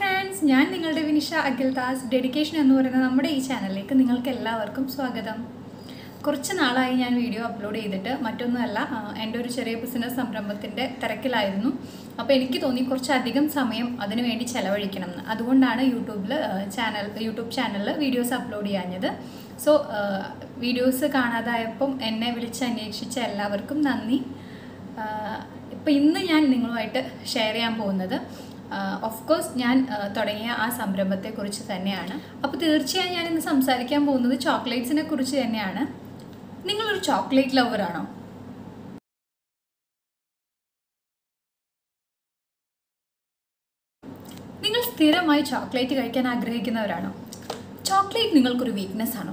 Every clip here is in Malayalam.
ഫ്രണ്ട്സ് ഞാൻ നിങ്ങളുടെ വിനിഷ അഖിൽദാസ് ഡെഡിക്കേഷൻ എന്ന് പറയുന്ന നമ്മുടെ ഈ ചാനലിലേക്ക് നിങ്ങൾക്ക് എല്ലാവർക്കും സ്വാഗതം കുറച്ച് നാളായി ഞാൻ വീഡിയോ അപ്ലോഡ് ചെയ്തിട്ട് മറ്റൊന്നുമല്ല ആ, എൻ്റെ ഒരു ചെറിയ ബിസിനസ് സംരംഭത്തിൻ്റെ തിരക്കിലായിരുന്നു അപ്പോൾ എനിക്ക് തോന്നി കുറച്ചധികം സമയം അതിനു വേണ്ടി ചെലവഴിക്കണം എന്ന് അതുകൊണ്ടാണ് യൂട്യൂബിൽ ചാനൽ യൂട്യൂബ് ചാനലിൽ വീഡിയോസ് അപ്ലോഡ് ചെയ്യാഞ്ഞത് സോ വീഡിയോസ് കാണാതായപ്പം എന്നെ വിളിച്ച് അന്വേഷിച്ച എല്ലാവർക്കും നന്ദി ഇപ്പം ഇന്ന് ഞാൻ നിങ്ങളുമായിട്ട് ഷെയർ ചെയ്യാൻ പോകുന്നത് ഓഫ് കോഴ്സ് ഞാൻ ആ, തുടങ്ങിയ ആ സംരംഭത്തെക്കുറിച്ച് തന്നെയാണ് അപ്പോൾ തീർച്ചയായും ഞാൻ ഇന്ന് സംസാരിക്കാൻ പോകുന്നത് ചോക്ലേറ്റ്സിനെ കുറിച്ച് തന്നെയാണ് നിങ്ങളൊരു ചോക്ലേറ്റ് ലവറാണോ നിങ്ങൾ സ്ഥിരമായി ചോക്ലേറ്റ് കഴിക്കാൻ ആഗ്രഹിക്കുന്നവരാണോ ചോക്ലേറ്റ് നിങ്ങൾക്കൊരു വീക്ക്നെസ് ആണോ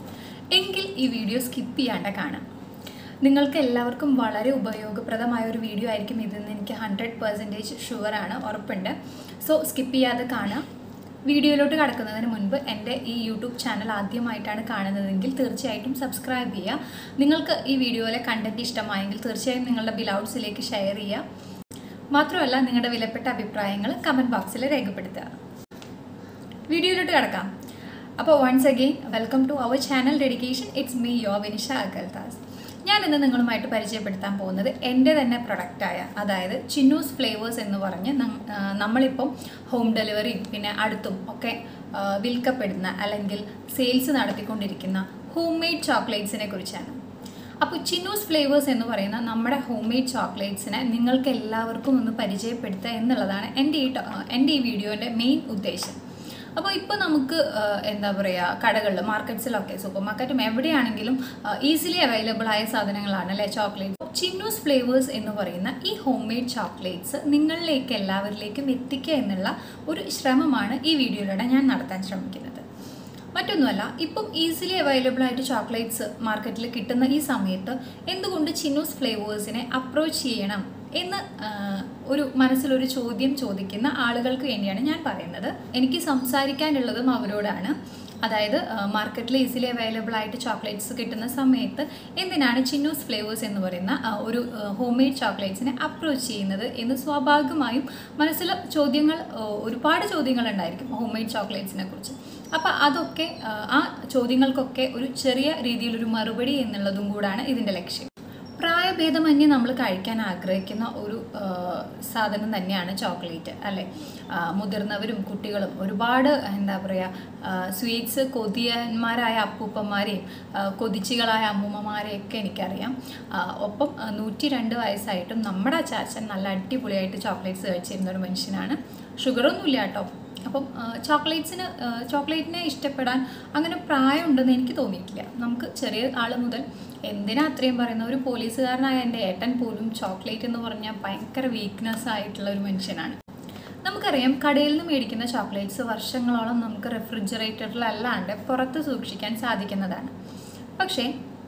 എങ്കിൽ ഈ വീഡിയോ സ്കിപ്പ് ചെയ്യാണ്ട് കാണാം നിങ്ങൾക്ക് എല്ലാവർക്കും വളരെ ഉപയോഗപ്രദമായ ഒരു വീഡിയോ ആയിരിക്കും ഇതെന്ന് എനിക്ക് ഹൺഡ്രഡ് പെർസെൻറ്റേജ് ഷുവറാണ് ഉറപ്പുണ്ട് സോ സ്കിപ്പ് ചെയ്യാതെ കാണാം വീഡിയോയിലോട്ട് കടക്കുന്നതിന് മുൻപ് എൻ്റെ ഈ യൂട്യൂബ് ചാനൽ ആദ്യമായിട്ടാണ് കാണുന്നതെങ്കിൽ തീർച്ചയായിട്ടും സബ്സ്ക്രൈബ് ചെയ്യുക നിങ്ങൾക്ക് ഈ വീഡിയോയിലെ കണ്ടൻറ്റ് ഇഷ്ടമായെങ്കിൽ തീർച്ചയായും നിങ്ങളുടെ ബിലൗട്ട്സിലേക്ക് ഷെയർ ചെയ്യുക മാത്രമല്ല നിങ്ങളുടെ വിലപ്പെട്ട അഭിപ്രായങ്ങൾ കമൻറ്റ് ബോക്സിൽ രേഖപ്പെടുത്തുക വീഡിയോയിലോട്ട് കിടക്കാം അപ്പോൾ once again welcome to our channel dedication it's me yo Vinisha അഗൽദാസ് ഞാൻ ഇന്ന് നിങ്ങളുമായിട്ട് പരിചയപ്പെടുത്താൻ പോകുന്നത് എൻ്റെ തന്നെ പ്രൊഡക്റ്റായ അതായത് ചിന്നൂസ് ഫ്ലേവേഴ്സ് എന്ന് പറഞ്ഞ് നം- ആ, നമ്മളിപ്പം ഹോം ഡെലിവറിയും പിന്നെ അടുത്തും ഒക്കെ ആ, വിൽക്കപ്പെടുന്ന അല്ലെങ്കിൽ സെയിൽസ് നടത്തിക്കൊണ്ടിരിക്കുന്ന ഹോം മെയ്ഡ് ചോക്ലേറ്റ്സിനെ കുറിച്ചാണ് അപ്പോൾ ചിന്നൂസ് ഫ്ലേവേഴ്സ് എന്ന് പറയുന്ന നമ്മുടെ ഹോം മെയ്ഡ് ചോക്ലേറ്റ്സിനെ നിങ്ങൾക്ക് എല്ലാവർക്കും ഒന്ന് പരിചയപ്പെടുത്തുക എന്നുള്ളതാണ് എൻ്റെ ഈ ടോ- എൻ്റെ ഈ വീഡിയോൻ്റെ മെയിൻ ഉദ്ദേശം അപ്പോൾ ഇപ്പോൾ നമുക്ക് ആ, എന്താ പറയുക കടകളിൽ മാർക്കറ്റ്സിലൊക്കെ സൂപ്പർ മാർക്കറ്റും എവിടെയാണെങ്കിലും ഈസിലി അവൈലബിൾ ആയ സാധനങ്ങളാണ് അല്ലേ ചോക്ലേറ്റ് ചിന്നൂസ് ഫ്ലേവേഴ്സ് എന്ന് പറയുന്ന ഈ ഹോം മെയ്ഡ് ചോക്ലേറ്റ്സ് നിങ്ങളിലേക്ക് എല്ലാവരിലേക്കും എത്തിക്കുക എന്നുള്ള ഒരു ശ്രമമാണ് ഈ വീഡിയോയിലൂടെ ഞാൻ നടത്താൻ ശ്രമിക്കുന്നത് മറ്റൊന്നുമല്ല ഇപ്പം ഈസിലി അവൈലബിൾ ആയിട്ട് ചോക്ലേറ്റ്സ് മാർക്കറ്റിൽ കിട്ടുന്ന ഈ സമയത്ത് എന്തുകൊണ്ട് ചിന്നൂസ് ഫ്ലേവേഴ്സിനെ അപ്രോച്ച് ചെയ്യണം എന്ന് ആ, ഒരു മനസ്സിലൊരു ചോദ്യം ചോദിക്കുന്ന ആളുകൾക്ക് വേണ്ടിയാണ് ഞാൻ പറയുന്നത് എനിക്ക് സംസാരിക്കാനുള്ളതും അവരോടാണ് അതായത് മാർക്കറ്റിൽ ഈസിലി അവൈലബിൾ ആയിട്ട് ചോക്ലേറ്റ്സ് കിട്ടുന്ന സമയത്ത് എന്തിനാണ് ചിന്നൂസ് ഫ്ലേവേഴ്സ് എന്ന് പറയുന്ന ആ, ഒരു ഹോം മെയ്ഡ് ചോക്ലേറ്റ്സിനെ അപ്രോച്ച് ചെയ്യുന്നത് എന്ന് സ്വാഭാവികമായും മനസ്സിൽ ചോദ്യങ്ങൾ ആ, ഒരുപാട് ചോദ്യങ്ങൾ ഉണ്ടായിരിക്കും ഹോം മെയ്ഡ് ചോക്ലേറ്റ്സിനെ കുറിച്ച് അപ്പോൾ അതൊക്കെ ആ, ആ ചോദ്യങ്ങൾക്കൊക്കെ ഒരു ചെറിയ രീതിയിലൊരു മറുപടി എന്നുള്ളതും കൂടാണ് ഇതിൻ്റെ ലക്ഷ്യം പ്രായഭേദമന്യേ നമ്മൾ കഴിക്കാൻ ആഗ്രഹിക്കുന്ന ഒരു ആ, സാധനം തന്നെയാണ് ചോക്ലേറ്റ് അല്ലേ ആ, മുതിർന്നവരും കുട്ടികളും ഒരുപാട് എന്താ പറയുക സ്വീറ്റ്സ് കൊതിയന്മാരായ അപ്പൂപ്പന്മാരെയും ആ, കൊതിച്ചികളായ അമ്മൂമ്മമാരെയൊക്കെ എനിക്കറിയാം ആ, ഒപ്പം ആ, നൂറ്റി രണ്ട് വയസ്സായിട്ടും നമ്മുടെ ചാച്ചൻ നല്ല അടിപൊളിയായിട്ട് ചോക്ലേറ്റ്സ് കഴിച്ചിരുന്ന ഒരു മനുഷ്യനാണ് ഷുഗറൊന്നുമില്ല കേട്ടോ അപ്പം ചോക്ലേറ്റ്സിന് ചോക്ലേറ്റിനെ ഇഷ്ടപ്പെടാൻ അങ്ങനെ പ്രായമുണ്ടെന്ന് എനിക്ക് തോന്നിയിട്ടില്ല നമുക്ക് ചെറിയ ആൾ മുതൽ എന്തിനാ അത്രയും പറയുന്ന ഒരു പോലീസുകാരനായ എൻ്റെ ഏട്ടൻ പോലും ചോക്ലേറ്റ് എന്ന് പറഞ്ഞാൽ ഭയങ്കര വീക്ക്നെസ് ആയിട്ടുള്ള ഒരു മനുഷ്യനാണ് നമുക്കറിയാം കടയിൽ നിന്ന് മേടിക്കുന്ന ചോക്ലേറ്റ്സ് വർഷങ്ങളോളം നമുക്ക് റെഫ്രിജറേറ്ററിലല്ലാണ്ട് പുറത്ത് സൂക്ഷിക്കാൻ സാധിക്കുന്നതാണ് പക്ഷേ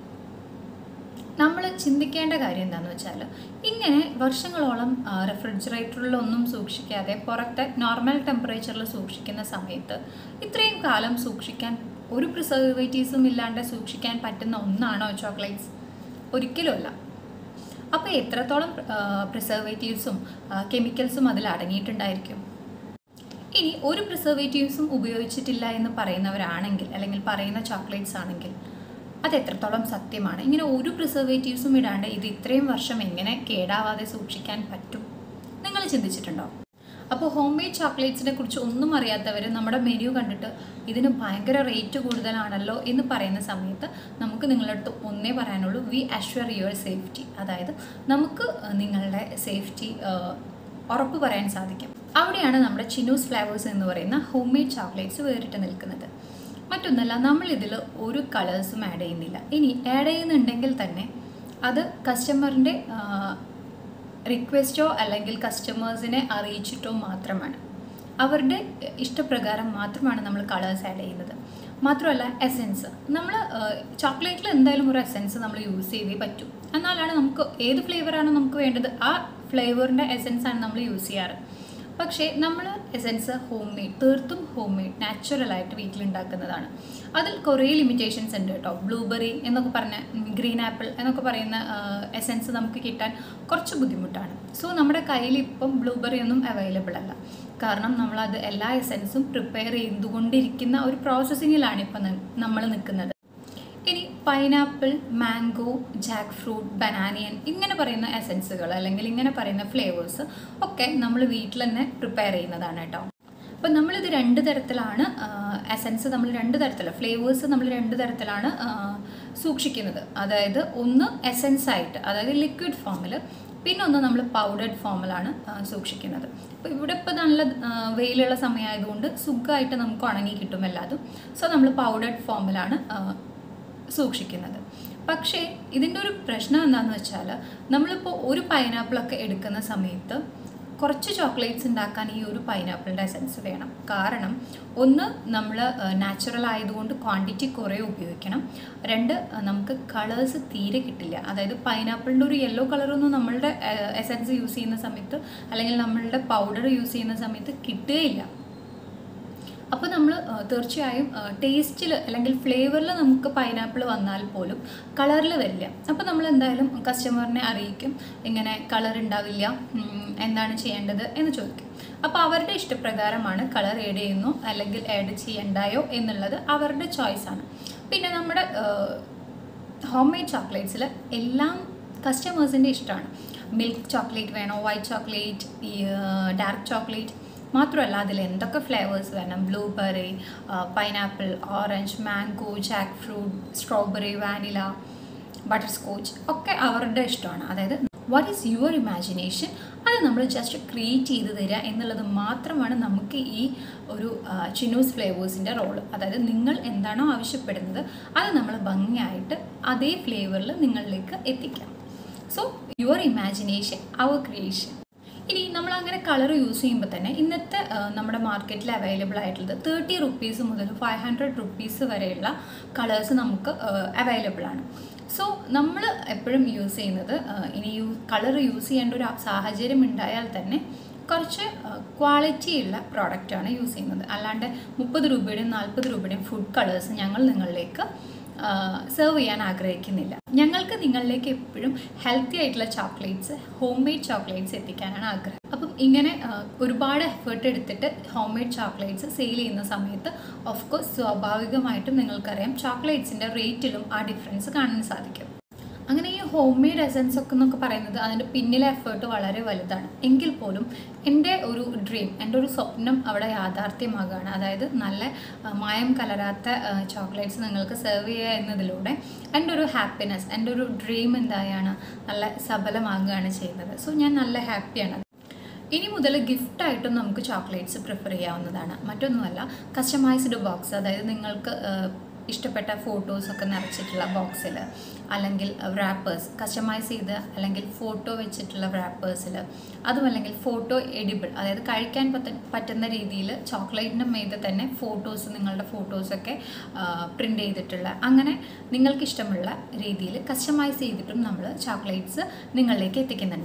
നമ്മൾ ചിന്തിക്കേണ്ട കാര്യം എന്താണെന്ന് വെച്ചാൽ ഇങ്ങനെ വർഷങ്ങളോളം റെഫ്രിജറേറ്ററിലൊന്നും സൂക്ഷിക്കാതെ പുറത്തെ നോർമൽ ടെമ്പറേച്ചറിൽ സൂക്ഷിക്കുന്ന സമയത്ത് ഇത്രയും കാലം സൂക്ഷിക്കാൻ ഒരു പ്രിസർവേറ്റീവ്സും ഇല്ലാണ്ട് സൂക്ഷിക്കാൻ പറ്റുന്ന ഒന്നാണോ ചോക്ലേറ്റ്സ് ഒരിക്കലുമല്ല അപ്പോൾ എത്രത്തോളം പ്രിസർവേറ്റീവ്സും കെമിക്കൽസും അതിൽ അടങ്ങിയിട്ടുണ്ടായിരിക്കും ഇനി ഒരു പ്രിസർവേറ്റീവ്സും ഉപയോഗിച്ചിട്ടില്ല എന്ന് പറയുന്നവരാണെങ്കിൽ അല്ലെങ്കിൽ പറയുന്ന ചോക്ലേറ്റ്സ് ആണെങ്കിൽ അത് എത്രത്തോളം സത്യമാണ് ഇങ്ങനെ ഒരു പ്രിസർവേറ്റീവ്സും ഇടാണ്ട് ഇത് ഇത്രയും വർഷം എങ്ങനെ കേടാവാതെ സൂക്ഷിക്കാൻ പറ്റും നിങ്ങൾ ചിന്തിച്ചിട്ടുണ്ടോ അപ്പോൾ ഹോം മെയ്ഡ് ചോക്ലേറ്റ്സിനെ കുറിച്ച് ഒന്നും അറിയാത്തവർ നമ്മുടെ മെനു കണ്ടിട്ട് ഇതിന് ഭയങ്കര റേറ്റ് കൂടുതലാണല്ലോ എന്ന് പറയുന്ന സമയത്ത് നമുക്ക് നിങ്ങളുടെ അടുത്ത് ഒന്നേ പറയാനുള്ളൂ വി അഷ്വർ യുവർ സേഫ്റ്റി അതായത് നമുക്ക് നിങ്ങളുടെ സേഫ്റ്റി ഉറപ്പ് പറയാൻ സാധിക്കും അവിടെയാണ് നമ്മുടെ ചിനൂസ് ഫ്ലേവേഴ്സ് എന്ന് പറയുന്ന ഹോം മെയ്ഡ് ചോക്ലേറ്റ്സ് വേറിട്ട് നിൽക്കുന്നത് മറ്റൊന്നല്ല നമ്മളിതിൽ ഒരു കളേഴ്സും ആഡ് ചെയ്യുന്നില്ല ഇനി ആഡ് ചെയ്യുന്നുണ്ടെങ്കിൽ തന്നെ അത് കസ്റ്റമറിൻ്റെ റിക്വസ്റ്റോ അല്ലെങ്കിൽ കസ്റ്റമേഴ്സിനെ അറിയിച്ചിട്ടോ മാത്രമാണ് അവരുടെ ഇഷ്ടപ്രകാരം മാത്രമാണ് നമ്മൾ കളേഴ്സ് ആഡ് ചെയ്യുന്നത് മാത്രമല്ല എസെൻസ് നമ്മൾ ചോക്ലേറ്റിൽ എന്തായാലും ഒരു എസെൻസ് നമ്മൾ യൂസ് ചെയ്തേ പറ്റൂ എന്നാലാണ് നമുക്ക് ഏത് ഫ്ലേവറാണോ നമുക്ക് വേണ്ടത് ആ ഫ്ലേവറിൻ്റെ എസെൻസ് ആണ് നമ്മൾ യൂസ് ചെയ്യാറ് പക്ഷേ നമ്മൾ എസെൻസ് ഹോം മെയ്ഡ് തീർത്തും ഹോം മെയ്ഡ് നാച്ചുറലായിട്ട് വീട്ടിലുണ്ടാക്കുന്നതാണ് അതിൽ കുറേ ലിമിറ്റേഷൻസ് ഉണ്ട് കേട്ടോ ബ്ലൂബെറി എന്നൊക്കെ പറഞ്ഞ ഗ്രീൻ ആപ്പിൾ എന്നൊക്കെ പറയുന്ന എസെൻസ് നമുക്ക് കിട്ടാൻ കുറച്ച് ബുദ്ധിമുട്ടാണ് സോ നമ്മുടെ കയ്യിൽ ഇപ്പം ബ്ലൂബെറി ഒന്നും അവൈലബിൾ അല്ല കാരണം നമ്മളത് എല്ലാ എസെൻസും പ്രിപ്പയർ ചെയ്തുകൊണ്ടിരിക്കുന്ന ഒരു പ്രോസസ്സിങ്ങിലാണ് ഇപ്പം നമ്മൾ നിൽക്കുന്നത് ഇനി പൈനാപ്പിൾ മാംഗോ ജാക്ക് ഫ്രൂട്ട് ബനാനിയൻ ഇങ്ങനെ പറയുന്ന എസെൻസുകൾ അല്ലെങ്കിൽ ഇങ്ങനെ പറയുന്ന ഫ്ലേവേഴ്സ് ഒക്കെ നമ്മൾ വീട്ടിൽ തന്നെ പ്രിപ്പയർ ചെയ്യുന്നതാണ് കേട്ടോ അപ്പം നമ്മളിത് രണ്ട് തരത്തിലാണ് എസെൻസ് നമ്മൾ രണ്ട് തരത്തിലാണ് ഫ്ലേവേഴ്സ് നമ്മൾ രണ്ട് തരത്തിലാണ് ആ, സൂക്ഷിക്കുന്നത് അതായത് ഒന്ന് എസെൻസ് ആയിട്ട് അതായത് ലിക്വിഡ് ഫോമിൽ പിന്നെ ഒന്ന് നമ്മൾ പൗഡർഡ് ഫോമിലാണ് ആ, സൂക്ഷിക്കുന്നത് അപ്പോൾ ഇവിടെ ഇപ്പോൾ നല്ല ആ, വെയിലുള്ള സമയമായതുകൊണ്ട് സുഖമായിട്ട് നമുക്ക് ഉണങ്ങി കിട്ടും എല്ലാതും സോ നമ്മൾ പൗഡർഡ് ഫോമിലാണ് ആ, സൂക്ഷിക്കുന്നത് പക്ഷേ ഇതിൻ്റെ ഒരു പ്രശ്നം എന്താണെന്ന് വെച്ചാൽ നമ്മളിപ്പോൾ ഒരു പൈനാപ്പിളൊക്കെ എടുക്കുന്ന സമയത്ത് കുറച്ച് ചോക്ലേറ്റ്സ് ഉണ്ടാക്കാൻ ഈ ഒരു പൈനാപ്പിളിൻ്റെ എസൻസ് വേണം കാരണം ഒന്ന് നമ്മൾ നാച്ചുറൽ ആയതുകൊണ്ട് ക്വാണ്ടിറ്റി കുറേ ഉപയോഗിക്കണം രണ്ട് ആ, നമുക്ക് കളേഴ്സ് തീരെ കിട്ടില്ല അതായത് പൈനാപ്പിളിൻ്റെ ഒരു യെല്ലോ കളറൊന്നും നമ്മളുടെ എസൻസ് യൂസ് ചെയ്യുന്ന സമയത്ത് അല്ലെങ്കിൽ നമ്മളുടെ പൗഡർ യൂസ് ചെയ്യുന്ന സമയത്ത് കിട്ടുകയില്ല അപ്പോൾ നമ്മൾ തീർച്ചയായും ടേസ്റ്റിൽ അല്ലെങ്കിൽ ഫ്ലേവറിൽ നമുക്ക് പൈനാപ്പിൾ വന്നാൽ പോലും കളറിൽ വരില്ല അപ്പോൾ നമ്മൾ എന്തായാലും കസ്റ്റമറിനെ അറിയിക്കും ഇങ്ങനെ കളർ ഉണ്ടാവില്ല ഉം, എന്താണ് ചെയ്യേണ്ടത് എന്ന് ചോദിക്കും അപ്പോൾ അവരുടെ ഇഷ്ടപ്രകാരമാണ് കളർ ആഡ് ചെയ്യുന്നു അല്ലെങ്കിൽ ആഡ് ചെയ്യണ്ടായോ എന്നുള്ളത് അവരുടെ ചോയ്സാണ് പിന്നെ നമ്മുടെ ഹോം മെയ്ഡ് ചോക്ലേറ്റ്സിൽ എല്ലാം കസ്റ്റമേഴ്സിൻ്റെ ഇഷ്ടമാണ് മിൽക്ക് ചോക്ലേറ്റ് വേണോ വൈറ്റ് ചോക്ലേറ്റ് ഈ ഡാർക്ക് ചോക്ലേറ്റ് മാത്രമല്ല അതിൽ എന്തൊക്കെ ഫ്ലേവേഴ്സ് വേണം blueberry pineapple orange mango jackfruit strawberry vanilla butterscotch ഒക്കെ അവരുടെ ഇഷ്ടമാണ് അതായത് വാട്ട് ഈസ് യുവർ ഇമാജിനേഷൻ അത് നമ്മൾ ജസ്റ്റ് ക്രിയേറ്റ് ചെയ്ത് തരിക എന്നുള്ളത് മാത്രമാണ് നമുക്ക് ഈ ഒരു ചിന്നൂസ് ഫ്ലേവേഴ്സിൻ്റെ റോള് അതായത് നിങ്ങൾ എന്താണോ ആവശ്യപ്പെടുന്നത് അത് നമ്മൾ ഭംഗിയായിട്ട് അതേ ഫ്ലേവറിൽ നിങ്ങളിലേക്ക് എത്തിക്കാം so your imagination our creation ഇനി നമ്മൾ അങ്ങനെ കളർ യൂസ് ചെയ്യുമ്പോൾ തന്നെ ഇന്നത്തെ ആ, നമ്മുടെ മാർക്കറ്റിൽ അവൈലബിൾ ആയിട്ടുള്ളത് തേർട്ടി റുപ്പീസ് മുതൽ ഫൈവ് ഹൺഡ്രഡ് റുപ്പീസ് വരെയുള്ള കളേഴ്സ് നമുക്ക് അവൈലബിൾ ആണ് സോ നമ്മൾ എപ്പോഴും യൂസ് ചെയ്യുന്നത് ആ, ഇനി യൂ കളർ യൂസ് ചെയ്യേണ്ട ഒരു സാഹചര്യം ഉണ്ടായാൽ തന്നെ കുറച്ച് ക്വാളിറ്റിയുള്ള പ്രോഡക്റ്റാണ് യൂസ് ചെയ്യുന്നത് അല്ലാണ്ട് മുപ്പത് രൂപയുടെയും നാൽപ്പത് രൂപയുടെയും ഫുഡ് കളേഴ്സ് ഞങ്ങൾ നിങ്ങളിലേക്ക് സെർവ് ചെയ്യാൻ ആഗ്രഹിക്കുന്നില്ല ഞങ്ങൾക്ക് നിങ്ങളിലേക്ക് എപ്പോഴും ഹെൽത്തി ആയിട്ടുള്ള ചോക്ലേറ്റ്സ് ഹോം മെയ്ഡ് ചോക്ലേറ്റ്സ് എത്തിക്കാനാണ് ആഗ്രഹം അപ്പം ഇങ്ങനെ ആ, ഒരുപാട് എഫേർട്ട് എടുത്തിട്ട് ഹോം മെയ്ഡ് ചോക്ലേറ്റ്സ് സെയിൽ ചെയ്യുന്ന സമയത്ത് ഓഫ് കോഴ്സ് സ്വാഭാവികമായിട്ടും നിങ്ങൾക്കറിയാം ചോക്ലേറ്റ്സിൻ്റെ റേറ്റിലും ആ ഡിഫറൻസ് കാണാൻ സാധിക്കും അങ്ങനെ ഈ ഹോം മെയ്ഡ് എസൻസ് ഒക്കെ എന്നൊക്കെ പറയുന്നത് അതിൻ്റെ പിന്നിലെ എഫേർട്ട് വളരെ വലുതാണ് എങ്കിൽ പോലും എൻ്റെ ഒരു ഡ്രീം എൻ്റെ ഒരു സ്വപ്നം അവിടെ യാഥാർത്ഥ്യമാകുകയാണ് അതായത് നല്ല ആ, മായം കലരാത്ത ചോക്ലേറ്റ്സ് നിങ്ങൾക്ക് സെർവ് ചെയ്യുക എന്നതിലൂടെ എൻ്റെ ഒരു ഹാപ്പിനെസ് എൻ്റെ ഒരു ഡ്രീം എന്തായാണ് നല്ല സഫലമാകുകയാണ് ചെയ്യുന്നത് സോ ഞാൻ നല്ല ഹാപ്പിയാണ് ഇനി മുതൽ ഗിഫ്റ്റായിട്ടും നമുക്ക് ചോക്ലേറ്റ്സ് പ്രിഫർ ചെയ്യാവുന്നതാണ് മറ്റൊന്നുമല്ല കസ്റ്റമൈസ്ഡ് ബോക്സ് അതായത് നിങ്ങൾക്ക് ആ, ഇഷ്ടപ്പെട്ട ഫോട്ടോസൊക്കെ നിറച്ചിട്ടുള്ള ബോക്സിൽ അല്ലെങ്കിൽ റാപ്പേഴ്സ് കസ്റ്റമൈസ് ചെയ്ത് അല്ലെങ്കിൽ ഫോട്ടോ വെച്ചിട്ടുള്ള റാപ്പേഴ്സിൽ അതും അല്ലെങ്കിൽ ഫോട്ടോ എഡിബിൾ അതായത് കഴിക്കാൻ പറ്റ പറ്റുന്ന രീതിയിൽ ചോക്ലേറ്റിൻ്റെ മീതെ തന്നെ ഫോട്ടോസ് നിങ്ങളുടെ ഫോട്ടോസൊക്കെ പ്രിൻ്റ് ചെയ്തിട്ടുള്ള അങ്ങനെ നിങ്ങൾക്ക് ഇഷ്ടമുള്ള രീതിയിൽ കസ്റ്റമൈസ് ചെയ്തിട്ടും നമ്മൾ ചോക്ലേറ്റ്സ് നിങ്ങളിലേക്ക് എത്തിക്കുന്നുണ്ട്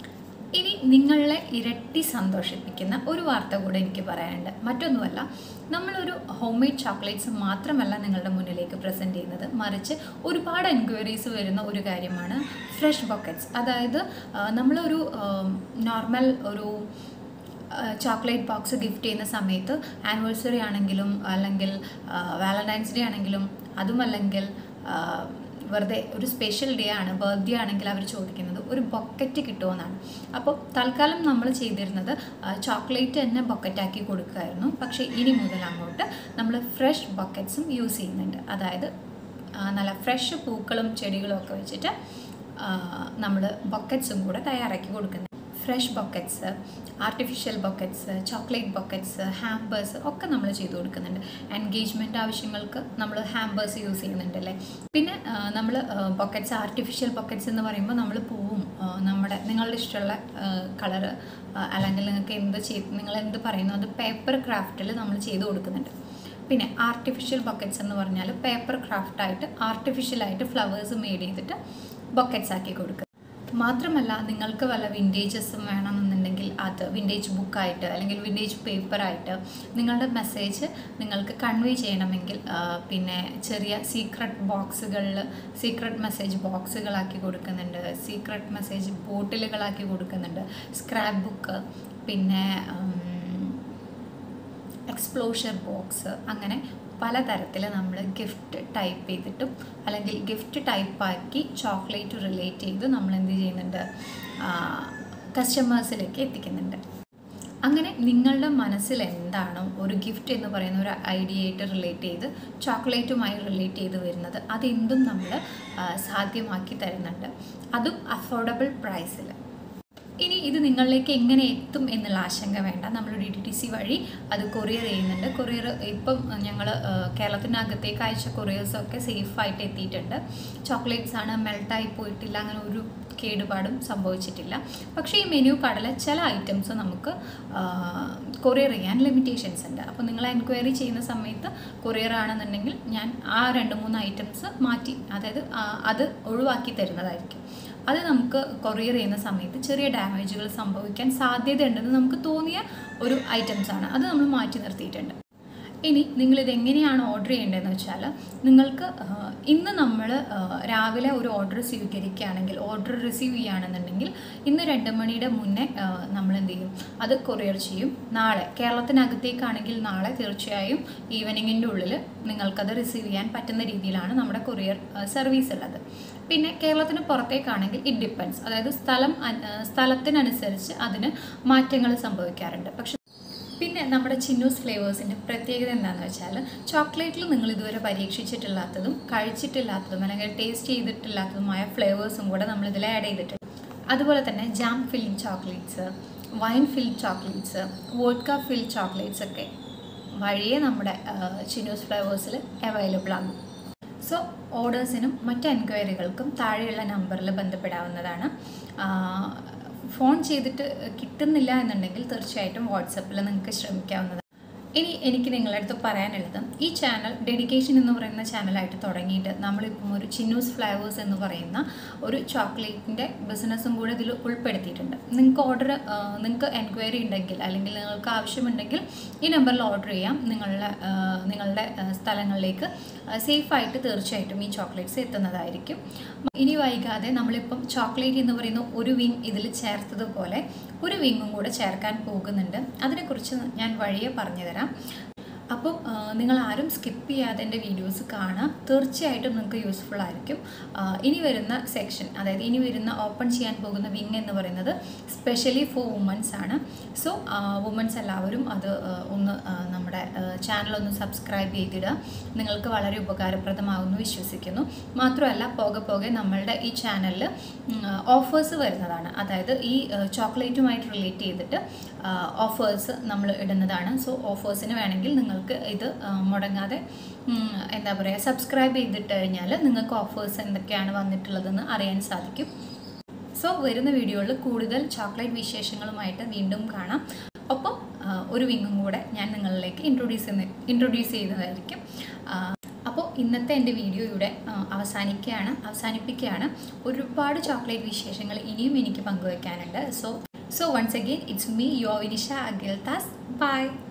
ഇനി നിങ്ങളെ ഇരട്ടി സന്തോഷിപ്പിക്കുന്ന ഒരു വാർത്ത കൂടെ എനിക്ക് പറയാനുണ്ട് മറ്റൊന്നുമല്ല നമ്മളൊരു ഹോം മെയ്ഡ് ചോക്ലേറ്റ്സ് മാത്രമല്ല നിങ്ങളുടെ മുന്നിലേക്ക് പ്രസൻറ്റ് ചെയ്യുന്നത് മറിച്ച് ഒരുപാട് എൻക്വയറീസ് വരുന്ന ഒരു കാര്യമാണ് ഫ്രഷ് ബൊക്കറ്റ്സ് അതായത് ആ, നമ്മളൊരു നോർമൽ ഒരു ചോക്ലേറ്റ് ബോക്സ് ഗിഫ്റ്റ് ചെയ്യുന്ന സമയത്ത് ആനിവേഴ്സറി ആണെങ്കിലും അല്ലെങ്കിൽ വാലന്റൈൻസ് ഡേ ആണെങ്കിലും അതുമല്ലെങ്കിൽ ആ, വെറുതെ ഒരു സ്പെഷ്യൽ ഡേ ആണ് ബർത്ത്ഡേ ആണെങ്കിൽ അവർ ചോദിക്കുന്നത് ഒരു ബൊക്കറ്റ് കിട്ടുമെന്നാണ് അപ്പോൾ തൽക്കാലം നമ്മൾ ചെയ്തിരുന്നത് ചോക്ലേറ്റ് തന്നെ ബൊക്കറ്റാക്കി കൊടുക്കുമായിരുന്നു പക്ഷേ ഇനി മുതൽ അങ്ങോട്ട് നമ്മൾ ഫ്രഷ് ബൊക്കറ്റ്സും യൂസ് ചെയ്യുന്നുണ്ട് അതായത് ആ, നല്ല ഫ്രഷ് പൂക്കളും ചെടികളും ഒക്കെ വെച്ചിട്ട് നമ്മൾ ബൊക്കറ്റ്സും കൂടെ തയ്യാറാക്കി കൊടുക്കുന്നത് fresh bouquets artificial bouquets chocolate bouquets hampers ഒക്കെ നമ്മൾ ചെയ്തു കൊടുക്കുന്നുണ്ട് എൻഗേജ്മെൻറ്റ് ആവശ്യങ്ങൾക്ക് നമ്മൾ ഹാമ്പേഴ്സ് യൂസ് ചെയ്യുന്നുണ്ടല്ലേ പിന്നെ നമ്മൾ ബൊക്കറ്റ്സ് ആർട്ടിഫിഷ്യൽ ബൊക്കറ്റ്സ് എന്ന് പറയുമ്പോൾ നമ്മൾ പൂവും ആ, നമ്മുടെ നിങ്ങളുടെ ഇഷ്ടമുള്ള കളറ് അല്ലെങ്കിൽ നിങ്ങൾക്ക് എന്ത് ചെയ്ത് നിങ്ങൾ എന്ത് പറയുന്നു അത് പേപ്പർ ക്രാഫ്റ്റിൽ നമ്മൾ ചെയ്തു കൊടുക്കുന്നുണ്ട് പിന്നെ ആർട്ടിഫിഷ്യൽ ബൊക്കറ്റ്സ് എന്ന് പറഞ്ഞാൽ പേപ്പർ ക്രാഫ്റ്റായിട്ട് ആർട്ടിഫിഷ്യലായിട്ട് ഫ്ലവേഴ്സ് മെയ്ഡ് ചെയ്തിട്ട് ബൊക്കറ്റ്സ് ആക്കി കൊടുക്കുക മാത്രമല്ല നിങ്ങൾക്ക് വല്ല വിൻറ്റേജസും വേണമെന്നുണ്ടെങ്കിൽ അത് വിൻറ്റേജ് ബുക്കായിട്ട് അല്ലെങ്കിൽ വിൻറ്റേജ് പേപ്പറായിട്ട് നിങ്ങളുടെ മെസ്സേജ് നിങ്ങൾക്ക് കൺവേ ചെയ്യണമെങ്കിൽ ആ, പിന്നെ ചെറിയ സീക്രട്ട് ബോക്സുകളിൽ സീക്രട്ട് മെസ്സേജ് ബോക്സുകളാക്കി കൊടുക്കുന്നുണ്ട് സീക്രട്ട് മെസ്സേജ് ബോട്ടിലുകളാക്കി കൊടുക്കുന്നുണ്ട് സ്ക്രാപ്പ് ബുക്ക് പിന്നെ എക്സ്പ്ലോഷർ ബോക്സ് അങ്ങനെ പലതരത്തിൽ നമ്മൾ ഗിഫ്റ്റ് ടൈപ്പ് ചെയ്തിട്ടും അല്ലെങ്കിൽ ഗിഫ്റ്റ് ടൈപ്പാക്കി ചോക്ലേറ്റ് റിലേറ്റ് ചെയ്ത് നമ്മൾ എന്ത് ചെയ്യുന്നുണ്ട് കസ്റ്റമേഴ്സിലേക്ക് എത്തിക്കുന്നുണ്ട് അങ്ങനെ നിങ്ങളുടെ മനസ്സിൽ എന്താണോ ഒരു ഗിഫ്റ്റ് എന്ന് പറയുന്ന ഒരു ഐഡിയ ആയിട്ട് റിലേറ്റ് ചെയ്ത് ചോക്ലേറ്റുമായി റിലേറ്റ് ചെയ്ത് വരുന്നത് അതെന്തും നമ്മൾ സാധ്യമാക്കി തരുന്നുണ്ട് അതും അഫോർഡബിൾ പ്രൈസിൽ ഇനി ഇത് നിങ്ങളിലേക്ക് എങ്ങനെ എത്തും എന്നുള്ള ആശങ്ക വേണ്ട നമ്മൾ ഡി ടി ടി സി വഴി അത് കൊറിയർ ചെയ്യുന്നുണ്ട് കൊറിയർ ഇപ്പം ഞങ്ങൾ കേരളത്തിനകത്തേക്ക് അയച്ച കൊറിയേഴ്സൊക്കെ സേഫായിട്ട് എത്തിയിട്ടുണ്ട് ചോക്ലേറ്റ്സ് ആണ് മെൽട്ടായി പോയിട്ടില്ല അങ്ങനെ ഒരു കേടുപാടും സംഭവിച്ചിട്ടില്ല പക്ഷേ ഈ മെനു കാർഡിലെ ചില ഐറ്റംസ് നമുക്ക് കൊറിയർ ചെയ്യാൻ ലിമിറ്റേഷൻസ് ഉണ്ട് അപ്പോൾ നിങ്ങൾ എൻക്വയറി ചെയ്യുന്ന സമയത്ത് കൊറിയർ ആണെന്നുണ്ടെങ്കിൽ ഞാൻ ആ രണ്ട് മൂന്ന് ഐറ്റംസ് മാറ്റി അതായത് ആ, അത് ഒഴിവാക്കി തരുന്നതായിരിക്കും അത് നമുക്ക് കൊറിയർ ചെയ്യുന്ന സമയത്ത് ചെറിയ ഡാമേജുകൾ സംഭവിക്കാൻ സാധ്യതയുണ്ടെന്ന് നമുക്ക് തോന്നിയ ഒരു ഐറ്റംസ് ആണ് അത് നമ്മൾ മാറ്റി നിർത്തിയിട്ടുണ്ട് ഇനി നിങ്ങളിത് എങ്ങനെയാണ് ഓർഡർ ചെയ്യേണ്ടതെന്ന് വെച്ചാൽ നിങ്ങൾക്ക് ആ, ഇന്ന് നമ്മൾ ആ, രാവിലെ ഒരു ഓർഡർ സ്വീകരിക്കുകയാണെങ്കിൽ ഓർഡർ റിസീവ് ചെയ്യുകയാണെന്നുണ്ടെങ്കിൽ ഇന്ന് രണ്ട് മണിയുടെ മുന്നേ ആ, നമ്മൾ എന്ത് ചെയ്യും അത് കൊറിയർ ചെയ്യും നാളെ കേരളത്തിനകത്തേക്കാണെങ്കിൽ നാളെ തീർച്ചയായും ഈവനിങ്ങിൻ്റെ ഉള്ളിൽ നിങ്ങൾക്കത് റിസീവ് ചെയ്യാൻ പറ്റുന്ന രീതിയിലാണ് നമ്മുടെ കൊറിയർ സർവീസ് ഉള്ളത് പിന്നെ കേരളത്തിന് പുറത്തേക്കാണെങ്കിൽ ഇറ്റ് ഡിപ്പെൻസ് അതായത് സ്ഥലം അൻ- ആ, സ്ഥലത്തിനനുസരിച്ച് അതിന് മാറ്റങ്ങൾ സംഭവിക്കാറുണ്ട് പക്ഷെ പിന്നെ നമ്മുടെ ചിന്നൂസ് ഫ്ലേവേഴ്സിൻ്റെ പ്രത്യേകത എന്താണെന്ന് വെച്ചാൽ ചോക്ലേറ്റിൽ നിങ്ങൾ ഇതുവരെ പരീക്ഷിച്ചിട്ടില്ലാത്തതും കഴിച്ചിട്ടില്ലാത്തതും അല്ലെങ്കിൽ ടേസ്റ്റ് ചെയ്തിട്ടില്ലാത്തതുമായ ഫ്ലേവേഴ്സും കൂടെ നമ്മൾ ഇതിൽ ആഡ് ചെയ്തിട്ടുണ്ട് അതുപോലെ തന്നെ jam filled chocolates wine filled chocolates vodka filled chocolates ഒക്കെ വഴിയെ നമ്മുടെ ചിന്നൂസ് ഫ്ലേവേഴ്സിൽ അവൈലബിൾ ആകും സോ ഓർഡേഴ്സിനും മറ്റ് എൻക്വയറികൾക്കും താഴെയുള്ള നമ്പറിൽ ബന്ധപ്പെടാവുന്നതാണ് ആ, ഫോൺ ചെയ്തിട്ട് കിട്ടുന്നില്ല എന്നുണ്ടെങ്കിൽ തീർച്ചയായിട്ടും വാട്സപ്പിൽ നിങ്ങൾക്ക് ശ്രമിക്കാവുന്നതാണ് ഇനി എനിക്ക് നിങ്ങളുടെ അടുത്ത് പറയാനുള്ളത് ഈ ചാനൽ ഡെഡിക്കേഷൻ എന്ന് പറയുന്ന ചാനലായിട്ട് തുടങ്ങിയിട്ട് നമ്മളിപ്പം ഒരു ചിന്നൂസ് ഫ്ലേവേഴ്സ് എന്ന് പറയുന്ന ഒരു ചോക്ലേറ്റിൻ്റെ ബിസിനസ്സും കൂടെ ഇതിൽ ഉൾപ്പെടുത്തിയിട്ടുണ്ട് നിങ്ങൾക്ക് ഓർഡർ നിങ്ങൾക്ക് എൻക്വയറി ഉണ്ടെങ്കിൽ അല്ലെങ്കിൽ നിങ്ങൾക്ക് ആവശ്യമുണ്ടെങ്കിൽ ഈ നമ്പറിൽ ഓർഡർ ചെയ്യാം നിങ്ങളുടെ ആ, നിങ്ങളുടെ ആ, സ്ഥലങ്ങളിലേക്ക് സേഫായിട്ട് തീർച്ചയായിട്ടും ഈ ചോക്ലേറ്റ്സ് എത്തുന്നതായിരിക്കും ഇനി വൈകാതെ നമ്മളിപ്പം ചോക്ലേറ്റ് എന്ന് പറയുന്ന ഒരു വിങ് ഇതിൽ ചേർത്തതുപോലെ ഒരു വിങ്ങും കൂടെ ചേർക്കാൻ പോകുന്നുണ്ട് അതിനെക്കുറിച്ച് ഞാൻ വഴിയെ പറഞ്ഞുതരാം അപ്പം ആ, നിങ്ങൾ ആരും സ്കിപ്പ് ചെയ്യാതെ എൻ്റെ വീഡിയോസ് കാണാം തീർച്ചയായിട്ടും നിങ്ങൾക്ക് യൂസ്ഫുൾ ആയിരിക്കും ആ, ഇനി വരുന്ന സെക്ഷൻ അതായത് ഇനി വരുന്ന ഓപ്പൺ ചെയ്യാൻ പോകുന്ന വിങ് എന്ന് പറയുന്നത് സ്പെഷ്യലി ഫോർ വുമൻസ് ആണ് സോ വുമൻസ് എല്ലാവരും അത് ആ, ഒന്ന് ആ, നമ്മുടെ ചാനൽ ഒന്ന് സബ്സ്ക്രൈബ് ചെയ്തിടുക നിങ്ങൾക്ക് വളരെ ഉപകാരപ്രദമാകുമെന്ന് വിശ്വസിക്കുന്നു മാത്രമല്ല പോകെ പോകെ നമ്മളുടെ ഈ ചാനലിൽ ഓഫേഴ്സ് വരുന്നതാണ് അതായത് ഈ ചോക്ലേറ്റുമായിട്ട് റിലേറ്റ് ചെയ്തിട്ട് ഓഫേഴ്സ് നമ്മൾ ഇടുന്നതാണ് സോ ഓഫേഴ്സിന് വേണമെങ്കിൽ നിങ്ങൾക്ക് ഇത് ആ, മുടങ്ങാതെ ഉം, എന്താ പറയുക സബ്സ്ക്രൈബ് ചെയ്തിട്ട് കഴിഞ്ഞാൽ നിങ്ങൾക്ക് ഓഫേഴ്സ് എന്തൊക്കെയാണ് വന്നിട്ടുള്ളതെന്ന് അറിയാൻ സാധിക്കും സോ വരുന്ന വീഡിയോയിൽ കൂടുതൽ ചോക്ലേറ്റ് വിശേഷങ്ങളുമായിട്ട് വീണ്ടും കാണാം ഒപ്പം ആ, ഒരു വിങ്ങും കൂടെ ഞാൻ നിങ്ങളിലേക്ക് ഇൻട്രൊഡ്യൂസ് ചെയ്യുന്ന ഇൻട്രൊഡ്യൂസ് ചെയ്യുന്നതായിരിക്കും ആ, അപ്പോൾ ഇന്നത്തെ എൻ്റെ വീഡിയോ ഇവിടെ ആ, അവസാനിക്കുകയാണ് അവസാനിപ്പിക്കുകയാണ് ഒരുപാട് ചോക്ലേറ്റ് വിശേഷങ്ങൾ ഇനിയും എനിക്ക് പങ്കുവയ്ക്കാനുണ്ട് so so once again it's me yo Vinisha അഗിൽത്താസ് by